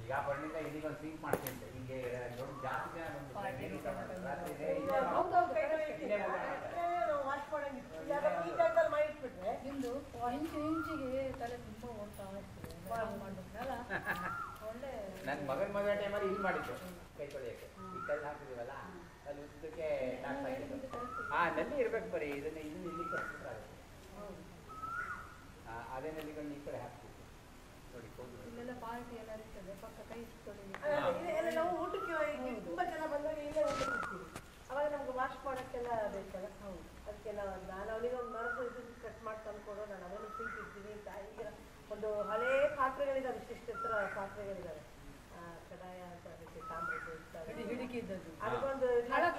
ಈಗ ಬಣ್ಣಿಂದ ಇಲ್ಲಿಗೆ ಒಂದು ಸಿಂಕ್ ಮಾಡ್ತೀನಿ ಅಂತ ಹಿಂಗೆ ದೊಡ್ಡ ಜಾಸ್ತಿ ಜನ ಬಂದು ಪಾರ್ಟಿ ನೀರು ತಗೊಂಡು ರಾತ್ರಿ ಇದೆ, ಹೌದು, ಇದೆ. ಹೌದೌದು, ಕೈ correct. ತೊಳಿತೀವಿ. ಅದಕ್ಕೆ ನಾವು ವಾಶ್ ಮಾಡಂಗಿತ್ತು ಇವಾಗ ಈ ಟೈಮಲ್ಲಿ ಮಾಡಿಟ್ಬಿಟ್ರೆ ನಿಮ್ದು ಇಂಚು ಇಂಚಿಗೆ ತಲೆ ತುಂಬ ಓಡ್ತಾ ಇರ್ತದೆ ಮಾಡ್ಬಿಟ್ನಲ್ಲ ಒಳ್ಳೆ ನನ್ನ ಮಗನ ಮದುವೆ ಟೈಮಲ್ಲಿ ಇಲ್ಲಿ ಮಾಡಿದ್ದು ಕೈ ತೊಳೆಯಕ್ಕೆ ಈ ಕಲ್ಲು ಹಾಕಿದೀವಲ್ಲ ಅಲ್ಲಿ ಉದ್ದಕ್ಕೆ ಡಾಕ್ಸ್ ಹಾಕಿದ್ದು ಹಾ ನಲ್ಲಿ ಇರ್ಬೇಕು ಬರೀ ಇದನ್ನ ಇದನ್ನ ಇಲ್ಲಿ ಕಟ್ಬಿಟ್ರೆ ಹೌದು. ಅದೇ ನಲ್ಲಿಕೊಂಡು ಈ ಕಡೆ ಹಾಕ್ತೀವಿ ನೋಡಿ ಕೂದಲು. ಇಲ್ಲೆಲ್ಲ ಪಾರ್ಟಿ ಎಲ್ಲ ಇರ್ತದೆ ಪಕ್ಕ ಕೈ ತೊಳಿಲಿಕ್ಕೆ ಅದೇ, ಇದೆ- ಎಲ್ಲ ನಾವು ಊಟಕ್ಕೆ ಈಗ ತುಂಬಾ ಜನ ಬಂದಾಗ ಇಲ್ಲೇ ಊಟ ಕೊಡ್ತೀವಿ ಅವಾಗ ನಮ್ಗೆ ವಾಶ್ ಮಾಡೋಕ್ಕೆಲ್ಲ ಬೇಕಲ್ಲ ಹೌದು ಅದಕ್ಕೆ ನಾವು ನಾನು ಅವನಿಗೆ ಒಂದು ಮರದ ಇದು ಕಟ್ ಮಾಡಿ ತಂದ್ಕೊಡು ನಾನು ಅದನ್ನು ಸಿಂಕ್ ಇಡ್ತೀನಿ ಅಂತ ಈಗ ಒಂದು ಹಳೇ ಪಾತ್ರೆಗಳಿದಾವೆ ಇಷ್ಟಿಷ್ಟು ಎತ್ತರ ಪಾತ್ರೆಗಳಿದಾವೆ ಆ, ಕಡಾಯ ಅಂತ ಅದಕ್ಕೆ ತಾಮ್ರದ್ದು ಇರ್ತವೆ ಹಿಡಿ ಹಿಡಿಕಿದ್ದದ್ದು ಅದಕ್ಕೊಂದು ಹಳಕ್